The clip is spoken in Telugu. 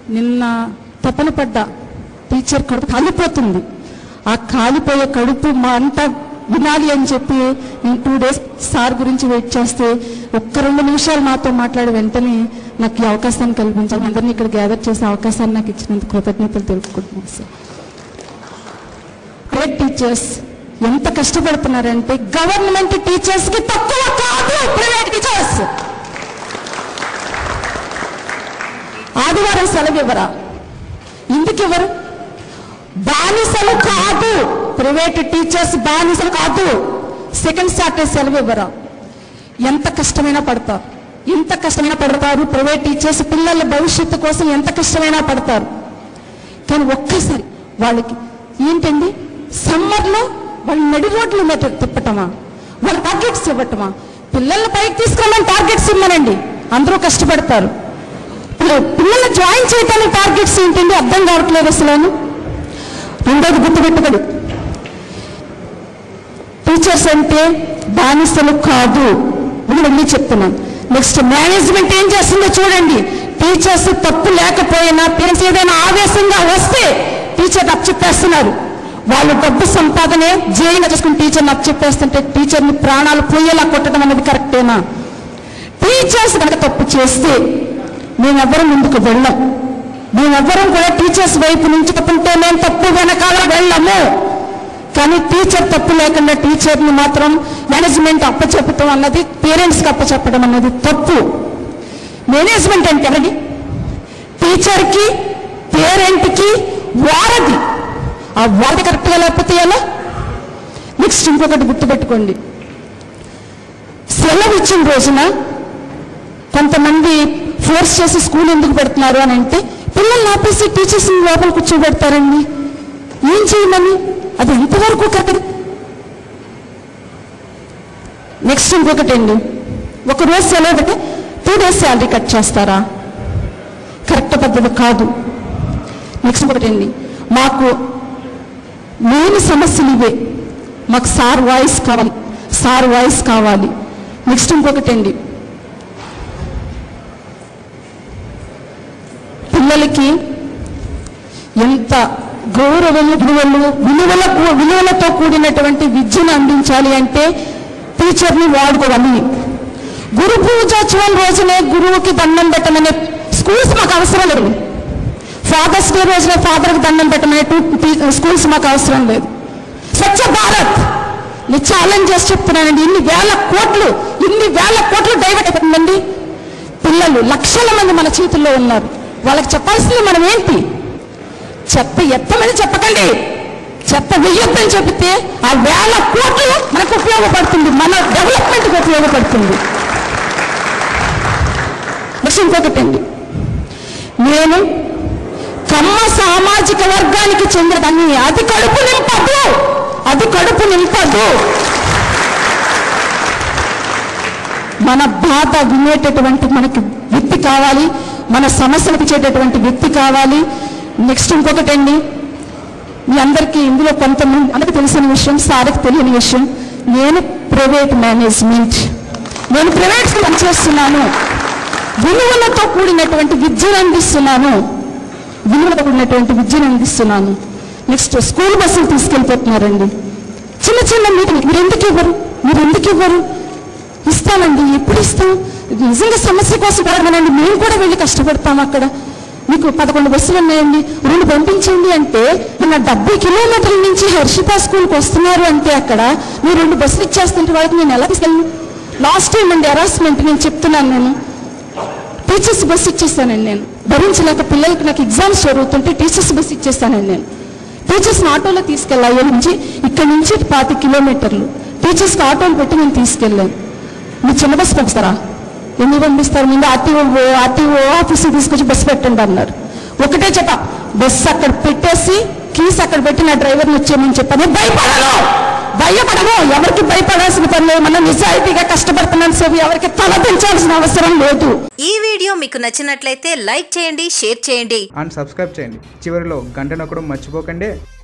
నిన్న తపన పడ్డ టీచర్ కడుపు కాలిపోతుంది ఆ కాలిపోయే కడుపు మా అంతా వినాలి అని చెప్పి నేను టూ డేస్ సార్ గురించి వెయిట్ చేస్తే ఒక్క రెండు నిమిషాలు నాతో మాట్లాడి వెంటనే నాకు ఈ అవకాశాన్ని కల్పించాలి అందరినీ ఇక్కడ గ్యాదర్ చేసే అవకాశాన్ని నాకు ఇచ్చినందుకు కృతజ్ఞతలు తెలుపుకుంటున్నాను సార్ గ్రేట్ టీచర్స్ ఎంత కష్టపడుతున్నారంటే గవర్నమెంట్ టీచర్స్ కి తక్కువ కాదు ప్రైవేట్ టీచర్స్ ఆదివారం సెలవు ఇవ్వరా ఎందుకు ఇవ్వరు బానిసలు కాదు ప్రైవేట్ టీచర్స్ బానిసలు కాదు సెకండ్ సాటర్డే సెలవు ఇవ్వరా ఎంత కష్టమైనా పడతారు ఎంత కష్టమైనా పడతారు ప్రైవేట్ టీచర్స్ పిల్లల భవిష్యత్తు కోసం ఎంత కష్టమైనా పడతారు కానీ ఒక్కసారి వాళ్ళకి ఏంటండి సమ్మర్లో వాళ్ళు నడి రోడ్ల మీద తిప్పటమా వాళ్ళ టార్గెట్స్ ఇవ్వటమా పిల్లల పైకి తీసుకెళ్ళని టార్గెట్స్ ఇవ్వనండి అందరూ కష్టపడతారు పిల్ల- పిల్లలు జాయిన్ చేయడానికి టార్గెట్స్ ఏంటండి అర్థం కావట్లేదు అసలు రెండోది గుర్తుపెట్టుకోడు టీచర్స్ అంటే బానిసలు కాదు ఇది మళ్ళీ చెప్తున్నాను నెక్స్ట్ మేనేజ్మెంట్ ఏం చేస్తుందో చూడండి టీచర్స్ తప్పు లేకపోయినా పేరెంట్స్ ఏదైనా ఆవేశంగా వస్తే టీచర్ అప్పచెప్పేస్తున్నారు వాళ్ళు డబ్బు సంపాదనే జైలుగా చేసుకుని టీచర్ని అప్పచెప్పేస్తుంటే టీచర్ని ప్రాణాలు పోయేలా కొట్టడం అనేది కరెక్టేనా టీచర్స్ కనుక తప్పు చేస్తే మేమెవ్వరం ముందుకు వెళ్ళం మేమెవ్వరం కూడా టీచర్స్ వైపు నుంచి తప్పుంటే మేము తప్పు వెనకాల వెళ్ళము కానీ టీచర్ తప్పు లేకుండా టీచర్ని మాత్రం మేనేజ్మెంట్ అప్పచెప్పటం అన్నది పేరెంట్స్కి అప్పచెప్పడం అన్నది తప్పు మేనేజ్మెంట్ అంటే ఎవరిది టీచర్కి పేరెంట్కి వారధి ఆ వారధి కరెక్ట్గా లేకపోతే ఎలా నెక్స్ట్ ఇంకొకటి గుర్తుపెట్టుకోండి సెలవు ఇచ్చిన రోజున కొంతమంది ఫోర్స్ చేసి స్కూల్ ఎందుకు పెడుతున్నారు అని అంటే పిల్లల్ని ఆపేసి టీచర్స్ లోపల కూర్చోబెడతారండి ఏం చేయమని అది ఎంతవరకు కరెక్ట్ నెక్స్ట్ ఇంకొకటి అండి ఒక రోజు సెలవు పెట్టి టూ డేస్ శాలరీ కట్ చేస్తారా కరెక్ట్ పద్ధతి కాదు నెక్స్ట్ ఇంకొకటి అండి మాకు మెయిన్ సమస్యలు ఇవే మాకు సార్ వాయిస్ కావాలి సార్ వాయిస్ కావాలి నెక్స్ట్ ఇంకొకటి అండి పిల్లలకి ఎంత గౌరవము విలువలు విలువలకు విలువలతో కూడినటువంటి విద్యను అందించాలి అంటే టీచర్ని వాడుకోవాలి గురు పూజోత్సవం రోజునే గురువుకి దండం పెట్టమనే స్కూల్స్ మాకు అవసరం లేదు ఫాదర్స్ డే రోజున ఫాదర్కి దండం పెట్టమనే టూ- టీ- స్కూల్స్ మాకు అవసరం లేదు స్వచ్ఛ భారత్ నేను ఛాలెంజ్ చేసి చెప్తున్నానండి ఇన్ని వేల కోట్లు ఇన్ని వేల కోట్లు డైవర్ట్ అయిపోతుందండి పిల్లలు లక్షల మంది మన చేతుల్లో ఉన్నారు వాళ్ళకి చెప్పాల్సింది మనం ఏంటి చెత్త ఎత్తమని చెప్పకండి చెత్త వెయ్యొద్దని చెబితే ఆ వేల కోట్లు మనకు ఉపయోగపడుతుంది మన డెవలప్మెంట్కి ఉపయోగపడుతుంది నెక్స్ట్ ఇంకొకటి అండి నేను కమ్మ సామాజిక వర్గానికి చెందినదాన్ని అది కడుపు నింపదు అది కడుపు నింపదు మన బాధ వినేటటువంటి మనకి వ్యక్తి కావాలి మన సమస్యలకు ఇచ్చేటటువంటి వ్యక్తి కావాలి నెక్స్ట్ ఇంకొకటి అండి మీ అందరికీ ఇందులో కొంతమంది అందరికీ తెలిసిన విషయం సార్కి తెలియని విషయం నేను ప్రైవేట్ మేనేజ్మెంట్ నేను ప్రైవేట్స్కి పనిచేస్తున్నాను విలువలతో కూడినటువంటి విద్యను అందిస్తున్నాను విలువలతో కూడినటువంటి విద్యను అందిస్తున్నాను నెక్స్ట్ స్కూల్ బస్సులు తీసుకెళ్ళిపోతున్నారండి చిన్న చిన్న మీటింగ్ మీరు ఎందుకు ఇవ్వరు మీరు ఎందుకు ఇవ్వరు ఇస్తామండి ఎప్పుడు ఇస్తాం నిజంగా సమస్య కోసం పెరగనండి మేము కూడా వెళ్ళి కష్టపడతాం అక్కడ మీకు పదకొండు బస్సులు ఉన్నాయండి రెండు పంపించండి అంటే మన డెబ్బై కిలోమీటర్ల నుంచి హర్షిత స్కూల్కి వస్తున్నారు అంటే అక్కడ మీరు రెండు బస్సులు ఇచ్చేస్తుంటే వాళ్ళకి నేను ఎలా తీసుకెళ్ళను లాస్ట్ టైం అండి హెరాస్మెంట్ నేను చెప్తున్నాను నేను టీచర్స్ బస్ ఇచ్చేస్తానండి నేను భరించలేక పిల్లలకి నాకు ఎగ్జామ్స్ జరుగుతుంటే టీచర్స్ బస్ ఇచ్చేస్తానండి నేను టీచర్స్ని ఆటోలో తీసుకెళ్ళాలి నుంచి ఇక్కడ నుంచి పాతి కిలోమీటర్లు టీచర్స్కి ఆటోలు పెట్టి నేను తీసుకెళ్ళాను మీరు చిన్న బస్ పంపిస్తారా ఎన్ని పంపిస్తారు ముందు ఆర్టీఓ ఆర్టీఓ ఆఫీస్కి తీసుకొచ్చి బస్సు పెట్టండి అన్నారు ఒకటే చెప్ప బస్సు అక్కడ పెట్టేసి కీస్ అక్కడ పెట్టి నా డ్రైవర్ని వచ్చేయమని చెప్పాను భయపడను భయపడను ఎవరికి భయపడాల్సిన పని లేదు మనం నిజాయితీగా కష్టపడుతున్నాను సేపు ఎవరికి తల పెంచాల్సిన అవసరం లేదు ఈ వీడియో మీకు నచ్చినట్లయితే లైక్ చేయండి షేర్ చేయండి అండ్ సబ్స్క్రైబ్ చేయండి చివరిలో గంట నొక్కడం మర్చిపోకండి